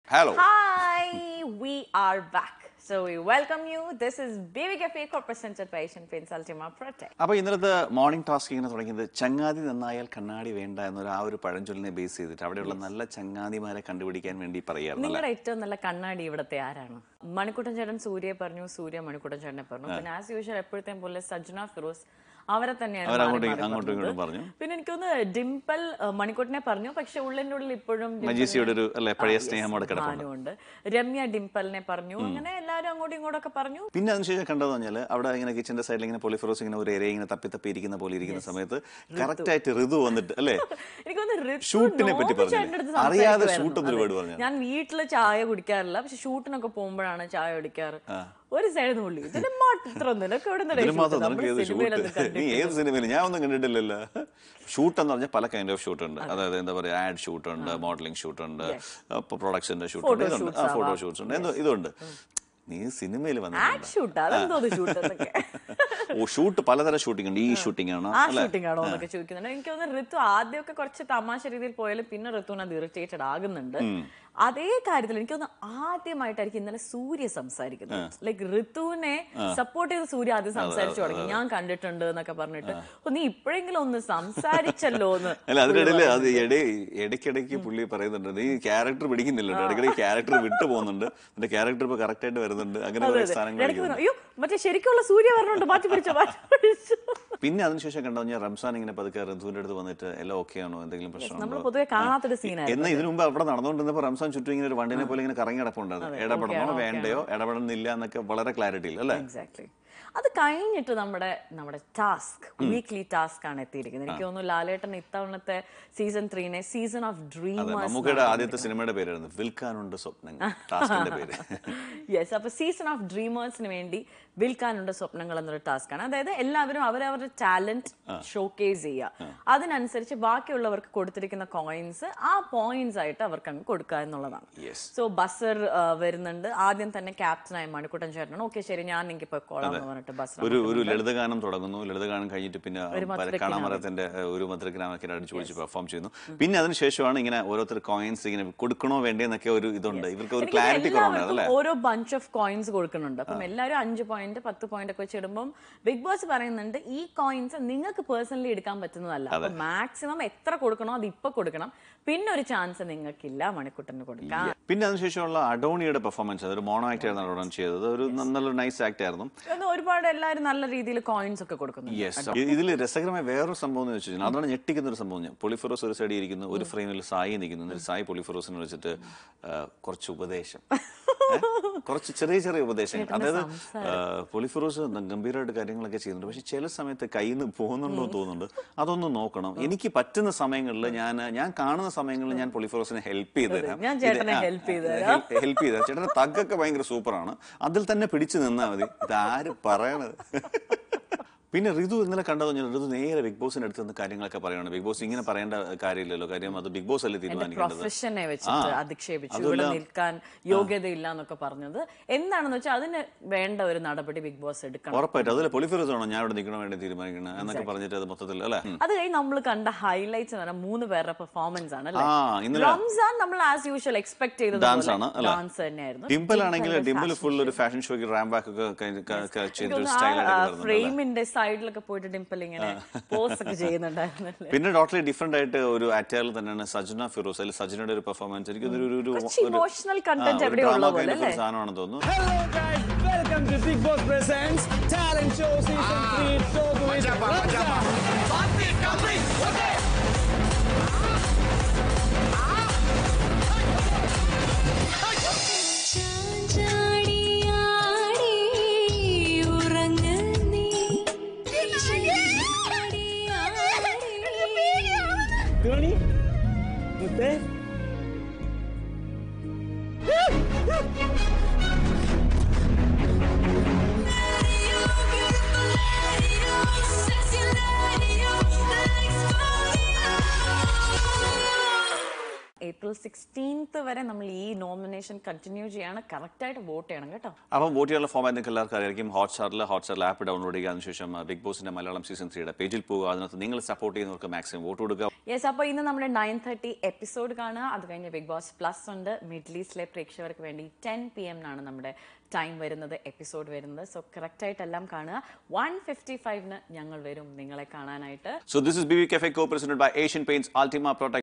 Hello. Hi, we are back. So we welcome you. This is Baby Cafe co-presented by Asian Paints Ultima Protect. അപ്പൊ ഇന്നലത്തെ morning task ഇങ്ങനെ തുടങ്ങിയത് ചങ്ങാതി നന്നായാൽ കണ്ണാടി വേണ്ട എന്നൊരു ആ ഒരു പഴഞ്ചൊല്ലിനെ ബേസ് ചെയ്തിട്ട് അവിടെയുള്ള നല്ല ചങ്ങാതിമാരെ കണ്ടുപിടിക്കാൻ വേണ്ടി പറയാറുണ്ടല്ലേ നിങ്ങളുടെ ഏറ്റവും നല്ല കണ്ണാടി ഇവിടത്തെ ആരാണ് മണിക്കുട്ടൻ ചേട്ടൻ സൂര്യയെ പറഞ്ഞു സൂര്യ മണിക്കുട്ടൻ ചേട്ടനെ പറഞ്ഞു പിന്നെ ആസ് യൂഷ്വൽ എപ്പോഴത്തെയും പോലെ സജ്ന ഫിറോസ് അവരെ തന്നെയാണ് മാറി അവരങ്ങോട്ടും മാറി അങ്ങോട്ടും പറഞ്ഞത്. ഇങ്ങോട്ടും പറഞ്ഞു പിന്നെ എനിക്കൊന്ന് ഡിംപിൾ അഹ്, മണിക്കുട്ടനെ പറഞ്ഞു പക്ഷെ ഉള്ളിന്റെ ഉള്ളിൽ ഇപ്പോഴും ഡിംപിളിനെ- മജീസിയുടെ ഒരു അല്ലെ പഴയ ആ, yes, സ്നേഹം അവിടെ കിടപ്പുണ്ട് മാനുണ്ട് രമ്യ ഡിംപിളിനെ പറഞ്ഞു അങ്ങനെ എല്ലാവരും അങ്ങോട്ടും ഇങ്ങോട്ടും ഒക്കെ പറഞ്ഞു പിന്നെ അതിനുശേഷം കണ്ടതെന്ന് പറഞ്ഞാൽ അവിടെ ഇങ്ങനെ കിച്ചന്റെ സൈഡിൽ ഇങ്ങനെ പൊളിഫറോസ് ഇങ്ങനെ ഒരു ഏരിയ ഇങ്ങനെ തപ്പി തപ്പി ഇരിക്കുന്ന പോലെ ഇരിക്കുന്ന സമയത്ത് കറക്റ്റ് ആയിട്ട് ഋതു വന്നിട്ട് അല്ലേ എനിക്ക് തോന്നുന്നു ഋതു ഷൂട്ടിനെ പറ്റി നോബി പറഞ്ഞില്ലേ? ചേട്ടൻ്റെ അടുത്ത് അറിയാതെ സംസാരിക്കുമായിരുന്നു. ഷൂട്ട് എന്നൊരു അതെ. word പറഞ്ഞു. ഞാൻ വീട്ടില് ചായ കുടിക്കാറില്ല പക്ഷെ ഷൂട്ടിനൊക്കെ പോകുമ്പോഴാണ് ചായ കുടിക്കാറ് ഒരു സൈഡ് പുള്ളി ഇതിന് മാത്രം നിനക്ക് എവിടെ ഇതിന് മാത്രം നിനക്ക് ഏത് ഷൂട്ട് നീ ഏത് സിനിമയിൽ ഞാൻ ഒന്നും കണ്ടിട്ടില്ലല്ലോ ഷൂട്ട് എന്ന് പറഞ്ഞാൽ പല കൈൻഡ് ഓഫ് ഷൂട്ട് ഉണ്ട് അതായത് എന്താ പറയുക ആഡ് ഷൂട്ട് ഉണ്ട് മോഡലിംഗ് ഷൂട്ട് ഉണ്ട് പ്രൊഡക്ഷന്റെ ഷൂട്ട് ഉണ്ട് Photo ഇതുണ്ട് shoots ഫോട്ടോ ആവാം. ഷൂട്ട്സ് ഉണ്ട് എന്തോ ഇതുണ്ട് നീ സിനിമയിൽ ആഡ് വന്നിട്ടുണ്ട് ഷൂട്ട് അതെന്തോ ഷൂട്ട് എന്നൊക്കെ ഓ ഷൂട്ട് പലതരം ഷൂട്ടിംഗ് ഉണ്ട് ഈ ഷൂട്ടിംഗ് ആണോ ആ അല്ലെ ഷൂട്ടിംഗ് ആണോ എന്നൊക്കെ ചോദിക്കുന്നുണ്ട് എനിക്ക് തോന്നുന്നു ഋതു ആദ്യമൊക്കെ കുറച്ച് തമാശ രീതിയിൽ പോയാലും പിന്നെ ഋതുവിന് അത് ഇറിറ്റേറ്റഡ് ആകുന്നുണ്ട് അതേ കാര്യത്തിൽ എനിക്ക് തോന്നുന്നു ആദ്യമായിട്ടായിരിക്കും ഇന്നലെ സൂര്യ സംസാരിക്കുന്നത് ലൈക്ക് ഋതുവിനെ സപ്പോർട്ട് ചെയ്ത് സൂര്യ ആദ്യം സംസാരിച്ചു തുടങ്ങി ഞാൻ കണ്ടിട്ടുണ്ട് എന്നൊക്കെ പറഞ്ഞിട്ട് "ഓ, നീ ഇപ്പോഴെങ്കിലും ഒന്ന് സംസാരിച്ചല്ലോ എന്ന് അല്ല അതിനിടയിൽ അത് ഇട ഇടയ്ക്കിടയ്ക്ക് പുള്ളി പറയുന്നുണ്ട് നീ ക്യാരക്ടർ പിടിക്കുന്നില്ല ഇടയ്ക്കിടയ്ക്ക് ക്യാരക്ടർ വിട്ടു പോകുന്നുണ്ട് നിന്റെ ക്യാരക്ടർ ഇപ്പൊ കറക്റ്റ് ആയിട്ട് വരുന്നുണ്ട് അങ്ങനെ അതെ, കുറെ അതെ. സാധനങ്ങൾ ഇടയ്ക്ക് പറഞ്ഞു, അയ്യോ മറ്റേ ശരിക്കുള്ള സൂര്യ പറഞ്ഞുണ്ട് മാറ്റി പിടിച്ചോ മാറ്റി പിടിച്ചോ പിന്നെ അതിനുശേഷം കണ്ടു കഴിഞ്ഞാൽ റംസാൻ ഇങ്ങനെ പതുക്കെ റംസൂന്റെ അടുത്ത് വന്നിട്ട് എല്ലാം ഓക്കെ ആണോ എന്തെങ്കിലും നമ്മൾ പ്രശ്നമുണ്ടോ പൊതുവെ കാണാത്തൊരു സീനായിരുന്നു എന്നാൽ ഇതിനു മുമ്പ് അവിടെ നടന്നുകൊണ്ടിരുന്നപ്പോൾ റംസാൻ ചുറ്റും ഇങ്ങനെ ഒരു വണ്ടിനെ പോലെ ഇങ്ങനെ കറങ്ങി കിടപ്പുണ്ടായിരുന്നു ഇടപെടണോ വേണ്ടയോ ഇടപെടുന്നില്ല എന്നൊക്കെ വളരെ ക്ലാരിറ്റി ഇല്ല അല്ലേ എക്സാക്ട്ലി അത് കഴിഞ്ഞിട്ട് നമ്മുടെ നമ്മുടെ ടാസ്ക് വീക്ക്ലി ടാസ്ക് ആണ് എത്തിയിരിക്കുന്നത് എനിക്ക് തോന്നുന്നു ലാലേട്ടൻ ഇത്തവണത്തെ സീസൺ ത്രീനെ സീസൺ ഓഫ് അതെ ഡ്രീമേഴ്സ് മമ്മൂക്കയുടെ ആദ്യത്തെ സിനിമയുടെ പേരായിരുന്നു വിൽക്കാനുണ്ട് സ്വപ്നങ്ങൾ ടാസ്കിന്റെ പേര് യെസ് അപ്പൊ സീസൺ ഓഫ് ഡ്രീമേഴ്സിന് വേണ്ടി വിൽക്കാനുള്ള സ്വപ്നങ്ങൾ എന്നൊരു ടാസ്ക് ആണ് അതായത് എല്ലാവരും അവരവരുടെ ടാലന്റ് ഷോക്കേസ് ചെയ്യുക അതിനനുസരിച്ച് ബാക്കിയുള്ളവർക്ക് കൊടുത്തിരിക്കുന്ന കോയിൻസ് ആ പോയിന്റ്സ് ആയിട്ട് അവർക്ക് അങ്ങ് കൊടുക്കുക എന്നുള്ളതാണ് യെസ് സോ ബസർ വരുന്നുണ്ട് ആദ്യം തന്നെ ക്യാപ്റ്റനായ മണിക്കുട്ടൻ ചേട്ടനാണ് ഓക്കെ ശരി ഞാൻ എനിക്ക് പൊയ്ക്കോളാം എന്ന് പറഞ്ഞിട്ട് ബസർ ഒരു ഒരു ലളിതഗാനം തുടങ്ങുന്നു ലളിതഗാനം കഴിഞ്ഞിട്ട് പിന്നെ കാണാമറത്തിന്റെ ഒരു മധുരഗ്രാമൊക്കെ അടിച്ചു പൊളിച്ച് പെർഫോം ചെയ്യുന്നു പിന്നെ അതിനുശേഷമാണ് ഇങ്ങനെ ഓരോരുത്തർ കോയിൻസ് ഇങ്ങനെ കൊടുക്കണോ വേണ്ടേ എന്നൊക്കെ ഒരു ഇതുണ്ട് ഇവർക്ക് ഒരു എനിക്ക് ക്ലാരിറ്റി കുറവുണ്ട് എല്ലാവർക്കും അല്ലേ ഓരോ ബഞ്ച് ഓഫ് കോയിൻസ് കൊടുക്കുന്നുണ്ട് അപ്പം എല്ലാവരും അഞ്ച് പോയിന്റ് പത്ത് പോയിന്റ് ഒക്കെ വെച്ചിടുമ്പോൾ ബിഗ് ബോസ് പറയുന്നുണ്ട് ഈ കോയിൻസ് നിങ്ങൾക്ക് പേഴ്സണലി എടുക്കാൻ പറ്റുന്നതല്ല അപ്പൊ മാക്സിമം എത്ര കൊടുക്കണോ അത് ഇപ്പൊ കൊടുക്കണം പിന്നെ ഒരു ചാൻസ് നിങ്ങൾക്കില്ല മണിക്കുട്ടന് കൊടുക്കാം പിന്നെ അതിനുശേഷമുള്ള അഡോണിയുടെ പെർഫോമൻസ് അതൊരു മോണോ ആക്ട് ആയിരുന്നു അഡോൺ ചെയ്തത് ഒരു ന- നല്ലൊരു നൈസ് ആക്ട് ആയിരുന്നു അത് ഒരുപാട് എല്ലാവരും നല്ല രീതിയിൽ കോയിൻസ് ഒക്കെ കൊടുക്കുന്നു യെസ് ഇതിൽ രസകരമായ വേറൊരു സംഭവം എന്ന് വെച്ച് കഴിഞ്ഞാൽ അതാണ് ഞെട്ടിക്കുന്ന ഒരു സംഭവം ഞാൻ പൊളിഫറോസ് ഒരു സൈഡിൽ ഇരിക്കുന്നു ഒരു ഫ്രെയിമിൽ സായി നിൽക്കുന്നു എന്നിട്ട് സായി പൊളിഫറോസിനെ വിളിച്ചിട്ട് ആ, കുറച്ച് ഉപദേശം ഏ? കുറച്ച് ചെറിയ ചെറിയ ഉപദേശങ്ങൾ അതായത് ആ, പൊളിഫറോസ് ഗംഭീരമായിട്ട് കാര്യങ്ങളൊക്കെ ചെയ്യുന്നുണ്ട് പക്ഷെ ചില സമയത്ത് കയ്യിൽ നിന്ന് പോകുന്നുണ്ടോ എന്ന് തോന്നുന്നുണ്ട് അതൊന്ന് നോക്കണം എനിക്ക് പറ്റുന്ന സമയങ്ങളിൽ ഞാൻ ഞാൻ കാണുന്ന സമയങ്ങളിൽ ഞാൻ പൊളിഫറോസിനെ ഹെൽപ്പ് ചെയ്ത് തരാം ഞാൻ ചേട്ടനെ help ചെയ്ത് തരാം. ഹെൽപ്പ് ചെയ്ത ചേട്ടന്റെ തഗ്ഗൊക്കെ ഭയങ്കര സൂപ്പറാണ് അതിൽ തന്നെ പിടിച്ചു നിന്നാ മതി ഇതാര് പറയണത് പിന്നെ ഋതു ഇന്നലെ കണ്ടത് ഞാൻ ഋതു നേരെ ബിഗ് ബോസിന്റെ അടുത്ത് നിന്ന് കാര്യങ്ങളൊക്കെ പറയണം ബിഗ് ബോസ് ഇങ്ങനെ പറയേണ്ട കാര്യമില്ലല്ലോ കാര്യം അത് ബിഗ് ബോസ് അല്ലേ തീരുമാനിക്കേണ്ടത് പ്രൊഫഷനെ വെച്ചിട്ട് അധിക്ഷേപിച്ചു ഇവിടെ നിൽക്കാൻ യോഗ്യതയില്ല എന്നൊക്കെ പറഞ്ഞത് എന്താണെന്ന് വെച്ചാൽ അതിന് വേണ്ട ഒരു നടപടി ബിഗ് ബോസ് എടുക്കണം ഉറപ്പായിട്ടും അതിലെ പൊളിഫറോസ് ആണോ ഞാൻ ഇവിടെ നിൽക്കണോ വേണ്ടി തീരുമാനിക്കണം എന്നൊക്കെ പറഞ്ഞിട്ട് അത് മൊത്തത്തിൽ അല്ലേ ഉം. അത് കഴിഞ്ഞ് നമ്മൾ കണ്ട ഹൈലൈറ്റ്സ് എന്ന് പറഞ്ഞാൽ മൂന്ന് പേരുടെ പെർഫോമൻസ് ആണ് അല്ലേ ആ ഇന്നലെ റംസാൻ നമ്മൾ ആസ് യൂഷ്വൽ എക്സ്പെക്ട് ചെയ്തത് ഡാൻസ് ആണ് അല്ലേ ഡാൻസ് തന്നെയായിരുന്നു ഡിംപിൾ ആണെങ്കിൽ ഡിംപിൾ ഫുൾ ഒരു ഫാഷൻ ഷോയ്ക്ക് റാം ബാക്ക് ഒക്കെ ചെയ്ത ഒരു സ്റ്റൈലായിട്ട് വരുന്നുണ്ട് ഫ്രെയിമിന്റെ സൈഡിലൊക്കെ പോയിട്ട് ഡിംപിൾ ഇങ്ങനെ പോസ് ഒക്കെ ചെയ്യുന്നുണ്ടായിരുന്നു അല്ലേ പിന്നെ ടോട്ടലി ഡിഫറെന്റ് ആയിട്ട് ഒരു അറ്റാറിൽ തന്നെയാണ് സജ്ന ഫിറോസ് അതിൽ സജ്നയുടെ ഒരു പെർഫോമൻസ് എനിക്ക് ഒരു ഒരു- ഒരു കുറച്ച് ഒരു- emotional ആ, content ഒരു എവിടെയോ drama ഉള്ള kind പോലെ of ഒരു അല്ലേ? സാധനമാണെന്ന് തോന്നുന്നു Hello guys, welcome to Big Boss Presents Talent Show Season 3 Talk with Ramza. ചാഞ്ചാടിയാടി ഉറങ്ങ് നീ Gurney? Mutte? April April sixteenth വരെ നമ്മൾ ഈ നോമിനേഷൻ കണ്ടിന്യൂ ചെയ്യാണ് കറക്റ്റായിട്ട് വോട്ട് ചെയ്യണം കേട്ടോ അപ്പം വോട്ട് ചെയ്യാനുള്ള ഫോമാറ്റ് നിങ്ങൾക്ക് എല്ലാവർക്കും അറിയായിരിക്കും ഹോട്ട്സ്റ്റാറിൽ ഹോട്ട്സ്റ്റാറിൽ ആപ്പ് ഡൗൺലോഡ് ചെയ്യുക അതിനുശേഷം ബിഗ് ബോസിന്റെ മലയാളം സീസൺ ത്രീയുടെ പേജിൽ പോകുക അതിനകത്ത് നിങ്ങൾ സപ്പോർട്ട് ചെയ്യുന്നവർക്ക് മാക്സിമം വോട്ട് കൊടുക്കുക യെസ് അപ്പോൾ ഇന്ന് നമ്മുടെ നയൻ തേർട്ടി എപ്പിസോഡ് കാണുക അത് കഴിഞ്ഞ് ബിഗ് ബോസ് പ്ലസ് ഉണ്ട് മിഡിൽ ഈസ്റ്റിലെ പ്രേക്ഷകർക്ക് വേണ്ടി ടെൻ പി എമ്മിനാണ് നമ്മുടെ ടൈം വരുന്നത് എപ്പിസോഡ് വരുന്നത് സോ കറക്റ്റായിട്ട് എല്ലാം കാണുക വൺ ഫിഫ്റ്റി ഫൈവിന് ഞങ്ങൾ വരും നിങ്ങളെ കാണാനായിട്ട് So this is BB Cafe co-presented by Asian Paints Ultima Protect.